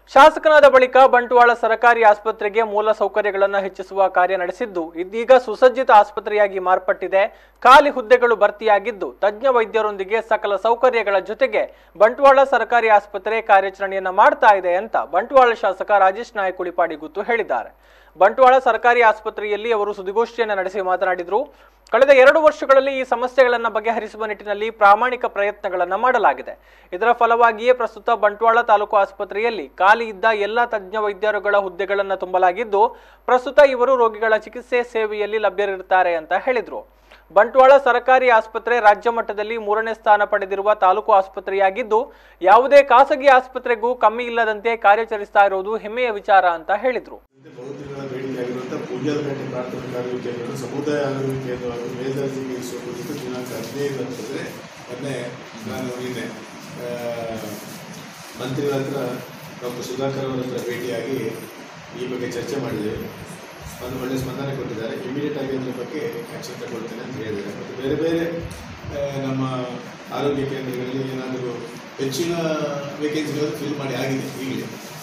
ಶಾಸಕನಾದ ಬಳಿಕ ಬಂಟ್ವಾಳ ಸರ್ಕಾರಿ ಆಸ್ಪತ್ರೆಗೆ ಮೂಲ ಸೌಕರ್ಯಗಳನ್ನು ಹೆಚ್ಚಿಸುವ ಕಾರ್ಯ ನಡೆಸಿದ್ದು ಇದೀಗ ಸುಸಜ್ಜಿತ ಆಸ್ಪತ್ರೆಯಾಗಿ ಮಾರ್ಪಟ್ಟಿದೆ ಖಾಲಿ ಹುದ್ದೆಗಳು ಭರ್ತಿಯಾಗಿದ್ದು ತಜ್ಞ ವೈದ್ಯರೊಂದಿಗೆ ಸಕಲ ಸೌಕರ್ಯಗಳ ಜೊತೆಗೆ ಬಂಟ್ವಾಳ ಸರ್ಕಾರಿ ಆಸ್ಪತ್ರೆ ಕಾರ್ಯಾಚರಣೆಯನ್ನ ಮಾಡ್ತಾ ಇದೆ ಅಂತ ಬಂಟ್ವಾಳ ಶಾಸಕ ರಾಜೇಶ್ ನಾಯಕ್ ಉಳಿಪಾಡಿ ಗುತ್ತು ಹೇಳಿದ್ದಾರೆ ಬಂಟ್ವಾಳ ಸರ್ಕಾರಿ ಆಸ್ಪತ್ರೆಯಲ್ಲಿ ಅವರು ಸುದ್ದಿಗೋಷ್ಠಿಯನ್ನು ನಡೆಸಿ ಮಾತನಾಡಿದರು ಕಳೆದ ಎರಡು ವರ್ಷಗಳಲ್ಲಿ ಈ ಸಮಸ್ಯೆಗಳನ್ನು ಬಗೆಹರಿಸುವ ನಿಟ್ಟಿನಲ್ಲಿ ಪ್ರಾಮಾಣಿಕ ಪ್ರಯತ್ನಗಳನ್ನು ಮಾಡಲಾಗಿದೆ ಇದರ ಫಲವಾಗಿಯೇ ಪ್ರಸ್ತುತ ಬಂಟ್ವಾಳ ತಾಲೂಕು ಆಸ್ಪತ್ರೆಯಲ್ಲಿ ಖಾಲಿ ಇದ್ದ ಎಲ್ಲ ತಜ್ಞ ವೈದ್ಯರುಗಳ ಹುದ್ದೆಗಳನ್ನು ತುಂಬಲಾಗಿದ್ದು ಪ್ರಸ್ತುತ ಇವರು ರೋಗಿಗಳ ಚಿಕಿತ್ಸೆ ಸೇವೆಯಲ್ಲಿ ಲಭ್ಯರಿರುತ್ತಾರೆ ಅಂತ ಹೇಳಿದರು ಬಂಟ್ವಾಳ ಸರ್ಕಾರಿ ಆಸ್ಪತ್ರೆ ರಾಜ್ಯ ಮಟ್ಟದಲ್ಲಿ ಮೂರನೇ ಸ್ಥಾನ ಪಡೆದಿರುವ ತಾಲೂಕು ಆಸ್ಪತ್ರೆಯಾಗಿದ್ದು ಯಾವುದೇ ಖಾಸಗಿ ಆಸ್ಪತ್ರೆಗೂ ಕಮ್ಮಿ ಇಲ್ಲದಂತೆ ಕಾರ್ಯಾಚರಿಸ್ತಾ ಇರುವುದು ಹೆಮ್ಮೆಯ ವಿಚಾರ ಅಂತ ಹೇಳಿದರು ಬಹುದಿನಗಳ ಬೇಡಿಕೆಯಾಗಿರುವಂಥ ಪೂಜಾರಪೇಟೆ ಪ್ರಾಥಮಿಕ ಆರೋಗ್ಯ ಕೇಂದ್ರ ಸಮುದಾಯ ಆರೋಗ್ಯ ಕೇಂದ್ರವಾಗಿ ಮೇಲ್ದರ್ಜೆಗೆ ಇರಿಸುವುದಕ್ಕೆ ದಿನಾಂಕ ಹದಿನೈದು ಅಂತಂದರೆ ಮೊನ್ನೆ ನಾನು ನಿನ್ನೆ ಆ, ಮಂತ್ರಿಗಳ ಹತ್ರ ಡಾಕ್ಟರ್ ಸುಧಾಕರ್ ಅವರ ಹತ್ರ ಭೇಟಿಯಾಗಿ ಈ ಬಗ್ಗೆ ಚರ್ಚೆ ಮಾಡಿದ್ದೇವೆ ಒಂದು ಒಳ್ಳೆ ಸ್ಪಂದನೆ ಕೊಟ್ಟಿದ್ದಾರೆ ಇಮಿಡಿಯೇಟ್ ಆಗಿ ಅದ್ರ ಬಗ್ಗೆ ಆ್ಯಕ್ಷನ್ ತಗೊಳ್ತೇನೆ ಅಂತ ಹೇಳಿದ್ದಾರೆ ಮತ್ತು ಬೇರೆ ಬೇರೆ ಆ, ನಮ್ಮ ಆರೋಗ್ಯ ಕೇಂದ್ರಗಳಲ್ಲಿ ಏನಾದರೂ ಹೆಚ್ಚಿನ ವೇಕೆನ್ಸಿಗಳನ್ನು ಫಿಲ್ ಮಾಡಿ ಆಗಿದೆ ಈಗಲೇ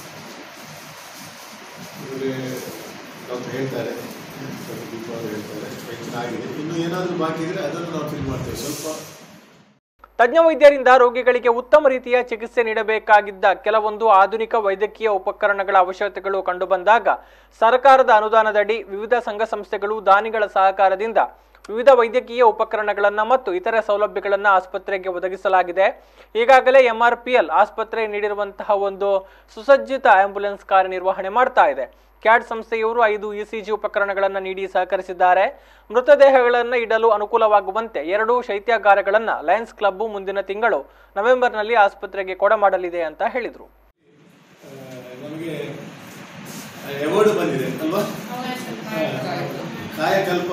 ಇವರೇ ಡಾಕ್ಟರ್ ಹೇಳ್ತಾರೆ ಡಾಕ್ಟರ್ ದೀಪ ಅವರು ಹೇಳ್ತಾರೆ ಹೆಚ್ಚಿನ ಆಗಿದೆ ಇನ್ನು ಏನಾದರೂ ಬಾಕಿ ಇದ್ರೆ ಅದನ್ನು ನಾವು ಫಿಲ್ ಮಾಡ್ತೇವೆ ಸ್ವಲ್ಪ ತಜ್ಞ ವೈದ್ಯರಿಂದ ರೋಗಿಗಳಿಗೆ ಉತ್ತಮ ರೀತಿಯ ಚಿಕಿತ್ಸೆ ನೀಡಬೇಕಾಗಿದ್ದ ಕೆಲವೊಂದು ಆಧುನಿಕ ವೈದ್ಯಕೀಯ ಉಪಕರಣಗಳ ಅವಶ್ಯಕತೆಗಳು ಕಂಡುಬಂದಾಗ ಸರ್ಕಾರದ ಅನುದಾನದಡಿ ವಿವಿಧ ಸಂಘ ಸಂಸ್ಥೆಗಳು ದಾನಿಗಳ ಸಹಕಾರದಿಂದ ವಿವಿಧ ವೈದ್ಯಕೀಯ ಉಪಕರಣಗಳನ್ನು ಮತ್ತು ಇತರೆ ಸೌಲಭ್ಯಗಳನ್ನು ಆಸ್ಪತ್ರೆಗೆ ಒದಗಿಸಲಾಗಿದೆ ಈಗಾಗಲೇ ಎಂಆರ್ಪಿಎಲ್ ಆಸ್ಪತ್ರೆ ನೀಡಿರುವಂತಹ ಒಂದು ಸುಸಜ್ಜಿತ ಆಂಬ್ಯುಲೆನ್ಸ್ ಕಾರ್ಯನಿರ್ವಹಣೆ ಮಾಡ್ತಾ ಇದೆ ಕ್ಯಾಡ್ ಸಂಸ್ಥೆಯವರು ಐದು ಇಸಿಜಿ ಉಪಕರಣಗಳನ್ನು ನೀಡಿ ಸಹಕರಿಸಿದ್ದಾರೆ ಮೃತದೇಹಗಳನ್ನು ಇಡಲು ಅನುಕೂಲವಾಗುವಂತೆ ಎರಡು ಶೈತ್ಯಾಗಾರಗಳನ್ನು ಲಯನ್ಸ್ ಕ್ಲಬ್ ಮುಂದಿನ ತಿಂಗಳು ನವೆಂಬರ್ನಲ್ಲಿ ಆಸ್ಪತ್ರೆಗೆ ಕೊಡಮಾಡಲಿದೆ ಅಂತ ಹೇಳಿದರು ಆ, ನಮಗೆ ಅವಾರ್ಡ್ ಬಂದಿದೆ ಅಲ್ವಾ Kayakalpa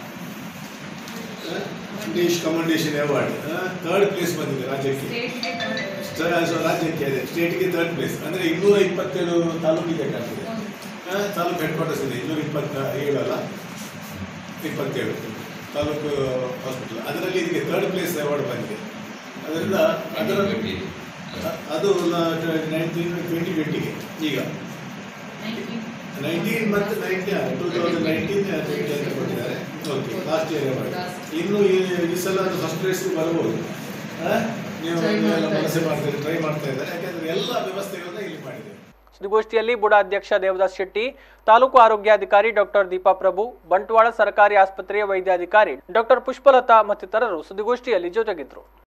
English commendation award third place ಬಂದಿದೆ ರಾಜ್ಯಕ್ಕೆ ಸ್ಟ- ಸೊ ರಾಜ್ಯಕ್ಕೆ ಇದೆ ಸ್ಟೇಟ್ಗೆ ಥರ್ಡ್ ಪ್ಲೇಸ್ ಅಂದರೆ ಇನ್ನೂರ ಇಪ್ಪತ್ತೇಳು ತಾಲೂಕಿಗೆ ಕಾಣ್ತದೆ ಆ, ತಾಲೂಕು ಹೆಡ್ ಕ್ವಾರ್ಟರ್ಸ್ ಇದೆ ಇನ್ನೂರ ಇಪ್ಪತ್ತ ಏಳು ಅಲ್ಲ ಇಪ್ಪತ್ತೇಳು ತಾಲೂಕು ಹಾಸ್ಪಿಟಲ್ ಅದರಲ್ಲಿ ಇದಕ್ಕೆ ಥರ್ಡ್ ಪ್ಲೇಸ್ ಅವಾರ್ಡ್ ಬಂದಿದೆ ಅದರಿಂದ ಅದರ ಅದು ನೈನ್ಟೀನ್ ಟ್ವೆಂಟಿ ಟ್ವೆಂಟಿಗೆ ಈಗ ನೈನ್ಟೀನ್ ಮತ್ತು nineteen two thousand nineteen twenty ಅಂತ ಕೊಟ್ಟಿದ್ದಾರೆ ಓಕೆ ಲಾಸ್ಟ್ ಇಯರ್ ಅವಾರ್ಡ್ ಇನ್ನು ಈ ಈ ಸಲ ಅದು ಫಸ್ಟ್ ಪ್ಲೇಸ್ ಬರ್ಬೋದು ಆ? ನೀವು ಎಲ್ಲ ಮನಸ್ಸೆ ಮಾಡ್ತಾರೆ ಟ್ರೈ ಮಾಡ್ತಾ ಇದ್ದಾರೆ ಯಾಕಂದ್ರೆ ಎಲ್ಲ ವ್ಯವಸ್ಥೆಗಳನ್ನ ಇಲ್ಲಿ ಮಾಡಿದ್ದಾರೆ ಸುದ್ದಿಗೋಷ್ಠಿಯಲ್ಲಿ ಬುಡ ಅಧ್ಯಕ್ಷ ದೇವದಾಸ್ ಶೆಟ್ಟಿ ತಾಲೂಕು ಆರೋಗ್ಯಾಧಿಕಾರಿ ಡಾಕ್ಟರ್ ದೀಪಾ ಪ್ರಭು ಬಂಟ್ವಾಳ ಸರ್ಕಾರಿ ಆಸ್ಪತ್ರೆಯ ವೈದ್ಯಾಧಿಕಾರಿ ಡಾಕ್ಟರ್ ಪುಷ್ಪಲತಾ ಮತ್ತಿತರರು ಸುದ್ದಿಗೋಷ್ಠಿಯಲ್ಲಿ ಜೊತೆಗಿದ್ದರು